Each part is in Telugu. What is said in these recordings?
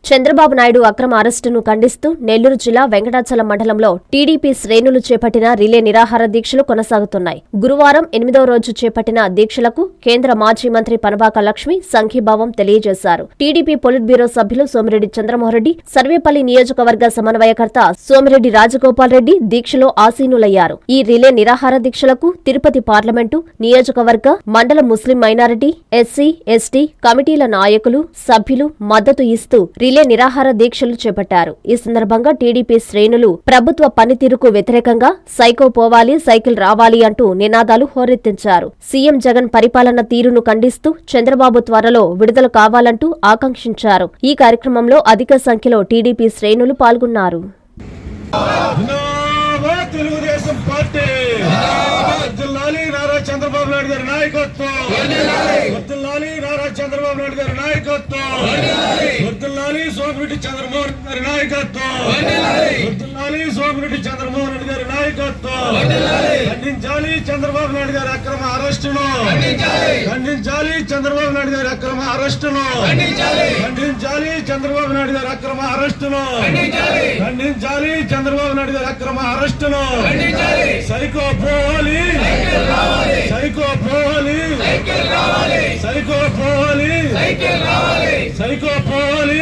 చంద్రబాబు నాయుడు అక్రమ అరెస్టును ఖండిస్తూ నెల్లూరు జిల్లా వెంకటాచలం మండలంలో టీడీపీ శ్రేణులు చేపట్టిన రిలే నిరాహార దీక్షలు కొనసాగుతున్నాయి గురువారం ఎనిమిదవ రోజు చేపట్టిన దీక్షలకు కేంద్ర మాజీ మంత్రి పనబాక లక్ష్మి సంఘీభావం తెలియజేశారు టీడీపీ పొలిట్ బ్యూరో సభ్యులు సోమిరెడ్డి చంద్రమోహన్రెడ్డి సర్వేపల్లి నియోజకవర్గ సమన్వయకర్త సోమిరెడ్డి రాజగోపాల్ రెడ్డి దీక్షలో ఆసీనులయ్యారు ఈ రిలే నిరాహార దీక్షలకు తిరుపతి పార్లమెంటు నియోజకవర్గ మండల ముస్లిం మైనారిటీ ఎస్సీ ఎస్టీ కమిటీల నాయకులు సభ్యులు మద్దతు ఇస్తూ రిలే నిరాహార దీక్షలు చేపట్టారు ఈ సందర్భంగా టీడీపీ శ్రేణులు ప్రభుత్వ పనితీరుకు వ్యతిరేకంగా సైకో పోవాలి సైకిల్ రావాలి అంటూ నినాదాలు హోరెత్తించారు సీఎం జగన్ పరిపాలన తీరును ఖండిస్తూ చంద్రబాబు త్వరలో విడుదల కావాలంటూ ఆకాంక్షించారు ఈ కార్యక్రమంలో అధిక సంఖ్యలో టీడీపీ శ్రేణులు పాల్గొన్నారు జిందాబాద్ తెలుగుదేశం పార్టీ వర్ధిల్లాలి నారా చంద్రబాబు నాయుడు గారి నాయకత్వం వర్ధిల్లాలి నారా చంద్రబాబు నాయుడు గారి నాయకత్వం వర్ధిల్లాలి సోమిరెడ్డి చంద్రమోహన్ గారి నాయకత్వం వర్ధిల్లాలి సోమిరెడ్డి చంద్రమోహన్ రెడ్డి గారి నాయకత్వం ఖండించాలి చంద్రబాబు నాయుడు గారి అక్రమ అరెస్టును ఖండించాలి చంద్రబాబు నాయుడు గారి అక్రమ అరెస్టును ఖండించాలి చంద్రబాబు నాయుడు గారి అక్రమ అరెస్టును ఖండించాలి చంద్రబాబు నాయుడు గారి అక్రమ అరెస్టును సైకో పోవాలి సైకో పోవాలి సైకో పోవాలి సైకో పోవాలి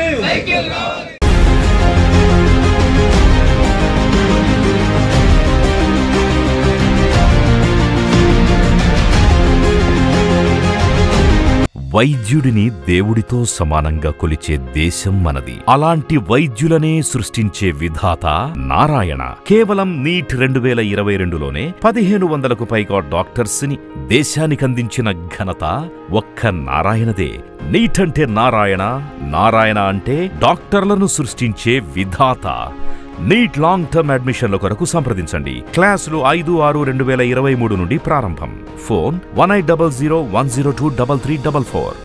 వైద్యుడిని దేవుడితో సమానంగా కొలిచే దేశం మనది అలాంటి వైద్యులనే సృష్టించే విధాత నారాయణ కేవలం నీట్ రెండు వేల ఇరవై రెండులోనే పదిహేను వందలకు పైగా డాక్టర్స్ ని దేశానికందించిన ఘనత ఒక్క నారాయణదే నీట్ అంటే నారాయణ నారాయణ అంటే డాక్టర్లను సృష్టించే విధాత నీట్ లాంగ్ టర్మ్ అడ్మిషన్ల కొరకు సంప్రదించండి క్లాసులు ఐదు ఆరు రెండు వేల ఇరవై మూడు నుండి ప్రారంభం phone one eight double zero one zero two double three double four